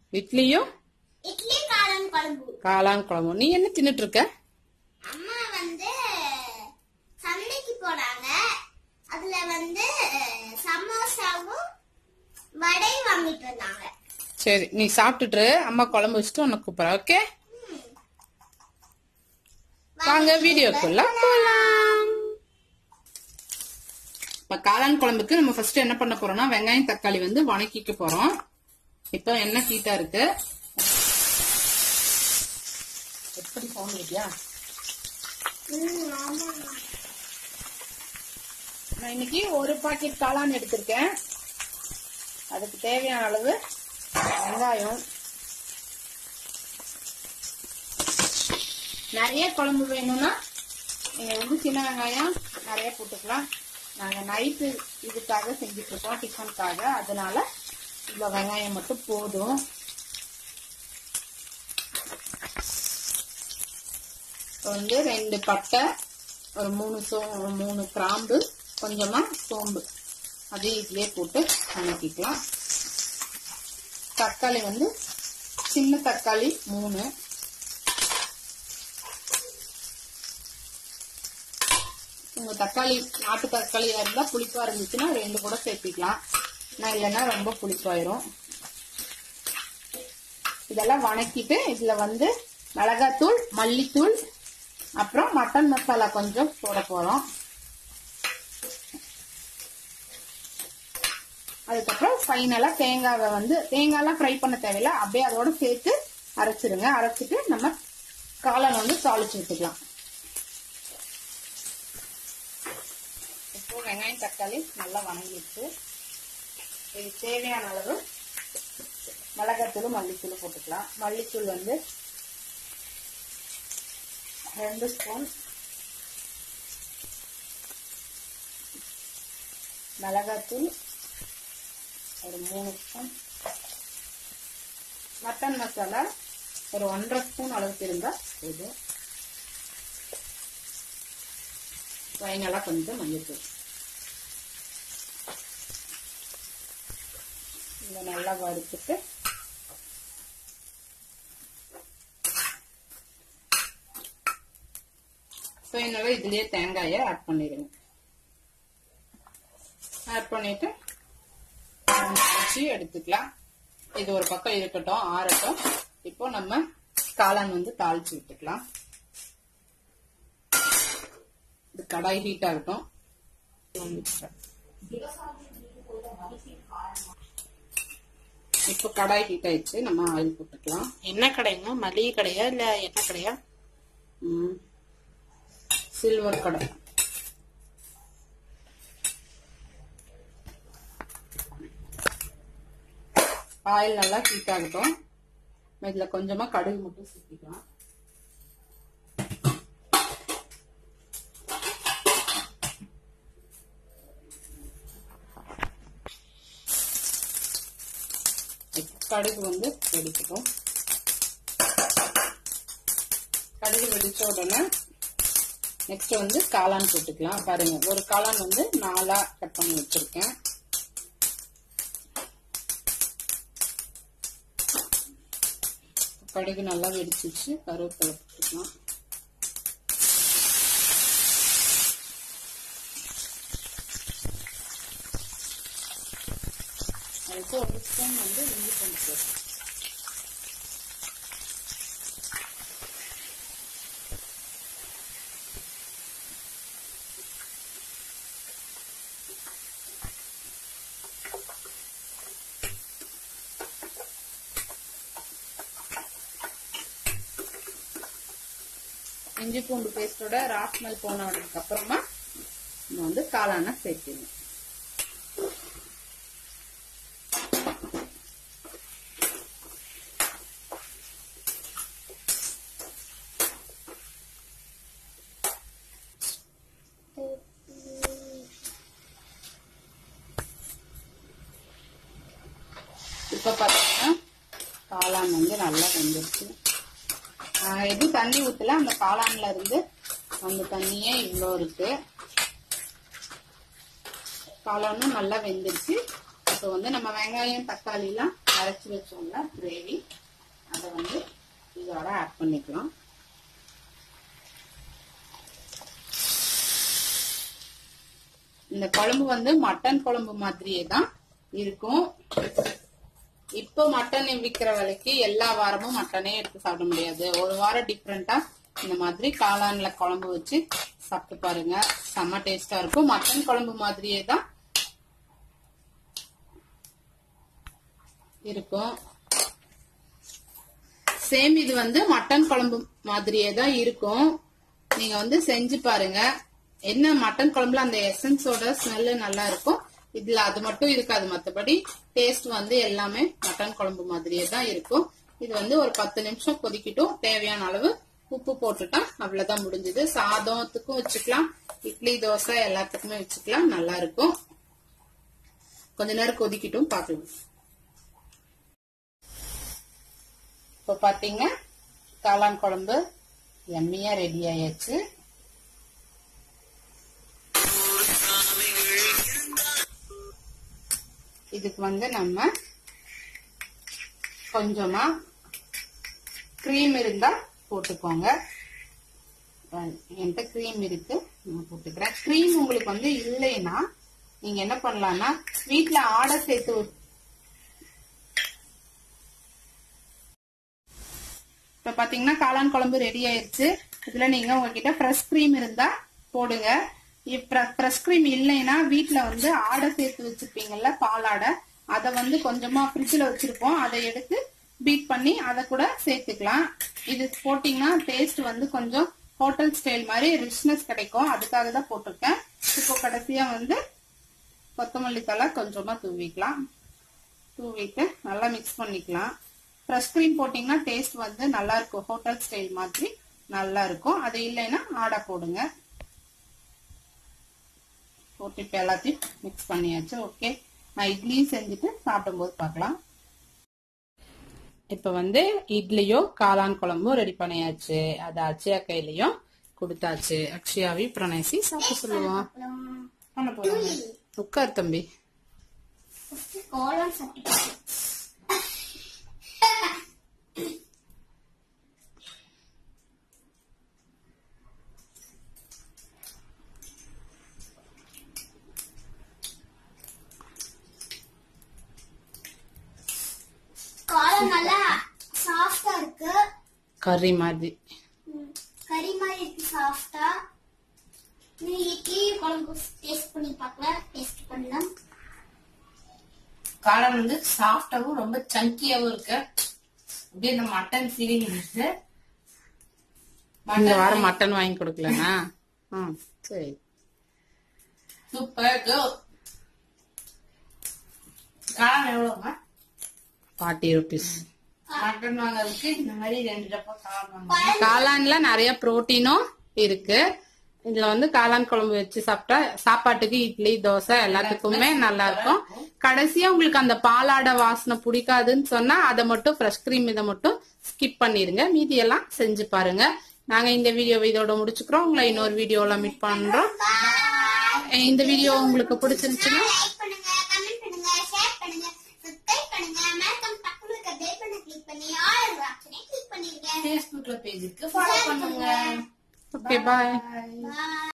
இட்லியும் இட்லி காளான் குழம்பு காளான் குழம்பும் நீ என்ன தின்னுட்டு இருக்க அம்மா வந்து சந்தைக்கு போனாங்க அதுல வந்து சமோசாவும் வடை வாங்கிட்டு வந்தாங்க சரி நீ சாப்பிட்டுட்டு அம்மா குழம்பு வச்சுட்டு உனக்கு கூப்பிடுறேன் ஓகே வாங்க வீடியோக்குள்ள போலாம் இப்ப காளான் குழம்புக்கு நம்ம ஃபர்ஸ்ட் என்ன பண்ண போறோம்னா வெங்காயம் தக்காளி வந்து வணக்கிக்க போறோம் இப்போ எண்ணெய் ஹீட்டா இருக்கு எப்படி சவுண்ட் இருக்கியா ம், ஆமா. நான் இன்னைக்கு ஒரு பாக்கெட் காளான் எடுத்திருக்கேன் அதுக்கு தேவையான அளவு வெங்காயம் நிறைய குழம்பு வேணும்னா நீங்க வந்து சின்ன வெங்காயம் நிறைய போட்டுக்கலாம் நாங்க நைட்டு இதுக்காக செஞ்சுட்டு இருக்கோம் டிஃபனுக்காக அதனால இவ்வளவு வெங்காயம் மட்டும் போதும் இப்போ வந்து ரெண்டு பட்டை ஒரு மூணு சோ மூணு கிராம்பு கொஞ்சமா சோம்பு அதையும் இதுலயே போட்டு வணக்கிக்கலாம் தக்காளி வந்து சின்ன தக்காளி மூணு உங்க தக்காளி நாட்டு தக்காளியா இருந்தா புளிப்பா இருந்துச்சுன்னா ரெண்டு கூட சேர்த்திக்கலாம் நான் இல்லைன்னா ரொம்ப புளிப்பாயிரும் இதெல்லாம் வணக்கிட்டு இதுல வந்து மிளகாத்தூள் மல்லித்தூள் அப்புறம் மட்டன் மசாலா கொஞ்சம் போட போறோம் அதுக்கப்புறம் ஃபைனலா தேங்காவை வந்து தேங்காய்லாம் ஃப்ரை பண்ண தேவையில்ல அப்படியே அதோட சேர்த்து அரைச்சிருங்க அரைச்சிட்டு நம்ம காளான் வந்து தாளிச்சு விட்டுக்கலாம் இப்போ வெங்காயம் தக்காளி நல்லா வணங்கிடுச்சு இது தேவையான அளவு மிளகாத்தூள் மல்லித்தூள் போட்டுக்கலாம் மல்லித்தூள் வந்து ரெண்டு ஸ்பூன் மிளகாத்தூள் ஒரு மூணு ஸ்பூன் மட்டன் மசாலா ஒரு ஒன்றரை ஸ்பூன் அளவுக்கு இருந்தா போதும் ஃபைனலாக கொஞ்சம் மஞ்சள் இதை நல்லா வறுத்துட்டு ஃபைனலாக இதுலயே தேங்காயை ஆட் பண்ணிடுங்க ஆட் பண்ணிட்டு வச்சு எடுத்துக்கலாம் இது ஒரு பக்கம் இருக்கட்டும் ஆறட்டும் இப்போ நம்ம காளான் வந்து தாளிச்சு விட்டுக்கலாம் இது கடாய் ஹீட் ஆகட்டும் இப்போ கடாய் ஹீட் ஆயிடுச்சு நம்ம ஆயில் போட்டுக்கலாம் என்ன கடைங்க மளிகை கடையா இல்ல என்ன கடையா ம். சில்வர் கடை ஆயில் நல்லா ஹீட் ஆகட்டும் இதுல கொஞ்சமா கடுகு மட்டும் சேர்த்திக்கலாம் கடுகு வந்து வெடிக்கட்டும் கடுகு வெடிச்ச உடனே நெக்ஸ்ட் வந்து காளான் போட்டுக்கலாம் பாருங்க ஒரு காளான் வந்து நாலா கட் பண்ணி வச்சிருக்கேன் கடுகு நல்லா வெடிச்சிச்சு கருவேப்பிலை போட்டுக்கலாம் அதுக்கு ஒரு ஸ்பூன் வந்து இஞ்சி பூண்டு போட்டு இஞ்சி பூண்டு பேஸ்டோட ராஸ்மல் போனதுக்கு அப்புறமா நம்ம வந்து காளான சேர்க்கணும் இப்ப பாத்தீங்கன்னா காளான் வந்து நல்லா வெந்துருச்சு ஆஹ் எதுவும் தண்ணி ஊத்தல அந்த காளான்ல இருந்து அந்த தண்ணியே இவ்வளோ இருக்கு காளானும் நல்லா வெந்துருச்சு இப்போ வந்து நம்ம வெங்காயம் தக்காளி எல்லாம் அரைச்சி வச்சோம்ல கிரேவி அதை வந்து இதோட ஆட் பண்ணிக்கலாம் இந்த குழம்பு வந்து மட்டன் குழம்பு மாதிரியே தான் இருக்கும் இப்போ மட்டன் விற்கிற விலைக்கு எல்லா வாரமும் மட்டனே எடுத்து சாப்பிட முடியாது ஒரு வாரம் டிஃப்ரெண்டா இந்த மாதிரி காளான்ல குழம்பு வச்சு சாப்பிட்டு பாருங்க செம்ம டேஸ்டா இருக்கும் மட்டன் குழம்பு மாதிரியே தான் இருக்கும் சேம் இது வந்து மட்டன் குழம்பு மாதிரியே தான் இருக்கும் நீங்க வந்து செஞ்சு பாருங்க என்ன மட்டன் குழம்புல அந்த எசன்ஸோட ஸ்மெல்லு நல்லா இருக்கும் இதுல அது மட்டும் இருக்காது மத்தபடி டேஸ்ட் வந்து எல்லாமே மட்டன் குழம்பு மாதிரியே தான் இருக்கும் இது வந்து ஒரு பத்து நிமிஷம் கொதிக்கட்டும் தேவையான அளவு உப்பு போட்டுட்டா அவ்வளவுதான் முடிஞ்சது சாதத்துக்கும் வச்சுக்கலாம் இட்லி தோசை எல்லாத்துக்குமே வச்சுக்கலாம் நல்லா இருக்கும் கொஞ்ச நேரம் கொதிக்கட்டும் பார்க்கலாம் இப்போ பாத்தீங்க காளான் குழம்பு எம்மியா ரெடி ஆயாச்சு இதுக்கு வந்து நம்ம கொஞ்சமா க்ரீம் இருந்தா போட்டுக்கோங்க என்கிட்ட க்ரீம் இருக்கு நான் போட்டுக்கிறேன் க்ரீம் உங்களுக்கு வந்து இல்லைன்னா நீங்க என்ன பண்ணலாம்னா வீட்ல ஆடை சேர்த்து இப்ப பாத்தீங்கன்னா காளான் குழம்பு ரெடி ஆயிருச்சு இதுல நீங்க உங்ககிட்ட ஃப்ரெஷ் க்ரீம் இருந்தா போடுங்க ஃப்ரெஷ் க்ரீம் இல்லைன்னா வீட்ல வந்து ஆடை சேர்த்து வச்சிருப்பீங்கல்ல பாலாடை அதை வந்து கொஞ்சமா ஃப்ரிட்ஜில் வச்சிருப்போம் அதை எடுத்து பீட் பண்ணி அதை கூட சேர்த்துக்கலாம் இது போட்டீங்கன்னா டேஸ்ட் வந்து கொஞ்சம் ஹோட்டல் ஸ்டைல் மாதிரி ரிச்னஸ் கிடைக்கும் அதுக்காக தான் போட்டிருக்கேன் இப்போ கடைசியா வந்து கொத்தமல்லி தலை கொஞ்சமா தூவிக்கலாம் தூவிட்டு நல்லா மிக்ஸ் பண்ணிக்கலாம் ஃப்ரெஷ் க்ரீம் போட்டிங்கன்னா டேஸ்ட் வந்து நல்லா இருக்கும் ஹோட்டல் ஸ்டைல் மாதிரி நல்லா இருக்கும் அது இல்லைன்னா ஆடை போடுங்க போட்டு இப்போ எல்லாத்தையும் மிக்ஸ் பண்ணியாச்சு ஓகே நான் இட்லியும் செஞ்சுட்டு சாப்பிடும்போது பார்க்கலாம் இப்போ வந்து இட்லியோ காளான் குழம்பும் ரெடி பண்ணியாச்சு அது அச்சயா கையிலையும் கொடுத்தாச்சு அக்ஷயாவி பிரணேசி சாப்பிட சொல்லுவோம் பண்ண போறோம் உட்கார் தம்பி கோலம் சாப்பிட்டு காலம் நல்லா சாஃப்டா இருக்கு கறி மாதிரி ம், கறி மாதிரி இருக்கு சாஃப்டா நீ இட்லி குழம்பு டேஸ்ட் பண்ணி பார்க்கலாம் டேஸ்ட் பண்ணலாம் காளான் வந்து சாஃப்டாவும் ரொம்ப சங்கியாவும் இருக்கு அப்படியே இந்த மட்டன் ஃபீலிங் இருக்கு இந்த வாரம் மட்டன் வாங்கி கொடுக்கலனா ம் சரி சூப்பர் கோ காளான் எவ்வளோங்க ஃபார்ட்டி ருபீஸ் மட்டன் வாங்குறதுக்கு இந்த மாதிரி ரெண்டு டப்பா காளான் வாங்க காளான்ல நிறைய புரோட்டீனும் இருக்கு இதுல வந்து காளான் குழம்பு வச்சு சாப்பிட்டா சாப்பாட்டுக்கு இட்லி தோசை எல்லாத்துக்குமே நல்லா இருக்கும் கடைசியா உங்களுக்கு அந்த பாலாடை வாசனை பிடிக்காதுன்னு சொன்னா அதை மட்டும் ஃப்ரெஷ் கிரீம் இதை மட்டும் ஸ்கிப் பண்ணிருங்க மீதி எல்லாம் செஞ்சு பாருங்க நாங்க இந்த வீடியோவை இதோட முடிச்சுக்கிறோம் உங்களை இன்னொரு வீடியோல மீட் பண்றோம் இந்த வீடியோ உங்களுக்கு பிடிச்சிருந்துச்சுன்னா லைக் பண்ணுங்க கமெண்ட் பண்ணுங்க ஷேர் பண்ணுங்க சப்ஸ்கிரைப் பண்ணுங்க மறக்காம பக்கத்துல இருக்க பெல் பட்டனை கிளிக் பண்ணி ஆல் ஆப்ஷனை கிளிக் பண்ணிருங்க ஃபேஸ்புக்ல பேஜுக்கு ஃபாலோ பண்ணுங்க ஓகே பாய் Bye.